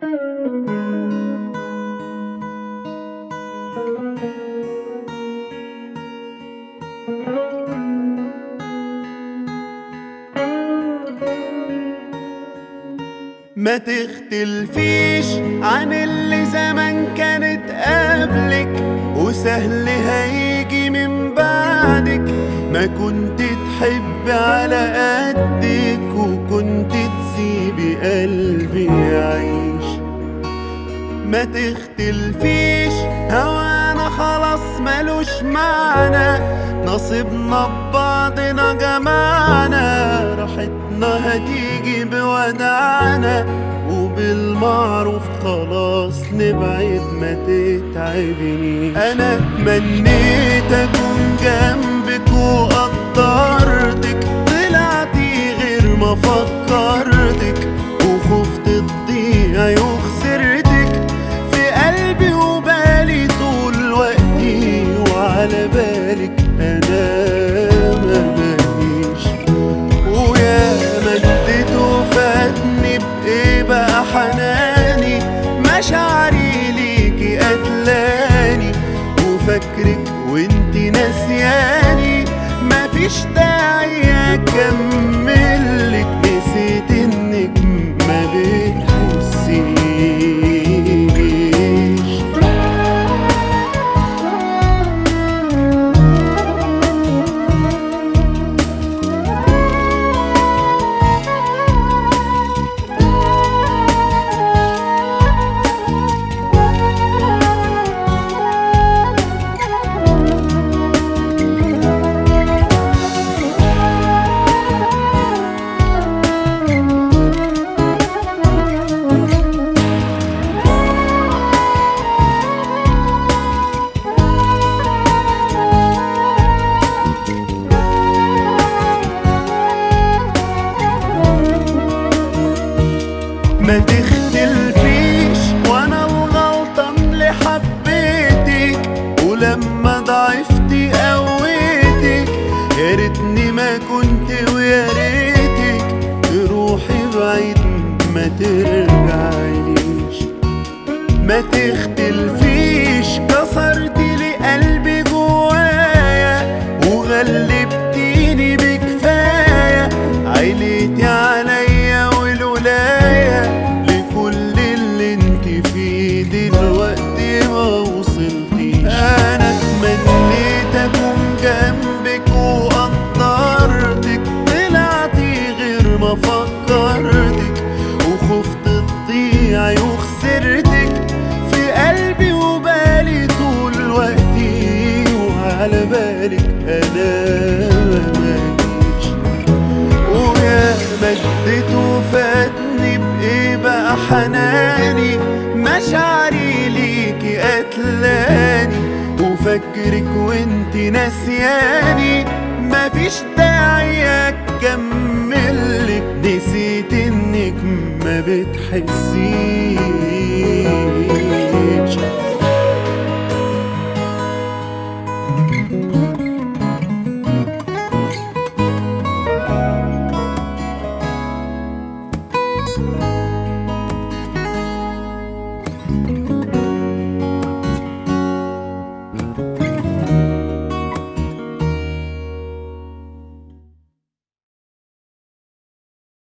ما تختلفيش عن اللي زمان كانت قبلك وسهل هيجي من بعدك ما كنت تحب على قدك وكنت تسيبي قلبي يعيش ما تختلفيش هوانا خلاص ملوش معنى نصيبنا ببعضنا جمعنا راحتنا هتيجي بودعنا وبالمعروف خلاص نبعد ما تتعبني انا تمنيت اكون جنبك وقدرتك طلعتي غير ما فكرتك وخفت تضيعي وخسرتك في قلبي وبالي طول وقتي وعلى بالك انا ما بقيش ويا مدت وفاتني بايه بقى حناني مشاعري ليكي قتلاني وفاكرك وانتي ناسياني مفيش داعي اكملك نسيت انك ما بتحسيش ما تختلفيش وانا الغلطان اللي حبيتك ولما ضعفتي قويتك يا ريتني ما كنت ويا ريتك تروحي بعيد ما ترجعيليش ما تختلفيش كسرتي لي قلبي جوايا وغلبتيني بكفايه عيلتي عليا والولايه لكل اللي انت فيه دلوقتي ما وصلتيش انا تمنيت اكون جنبك وقدرتك طلعتي غير ما فكرتك وخفت تضيعي وخسرتك في قلبي وبالي طول وقتي وعلى بالك انا ما بجيش ويا مدت وفاتني بايه بقى حناني مشاعري ليكي قتلاني وفكرك وانتي ناسياني مفيش داعي اكملك نسيت انك ما بتحسيش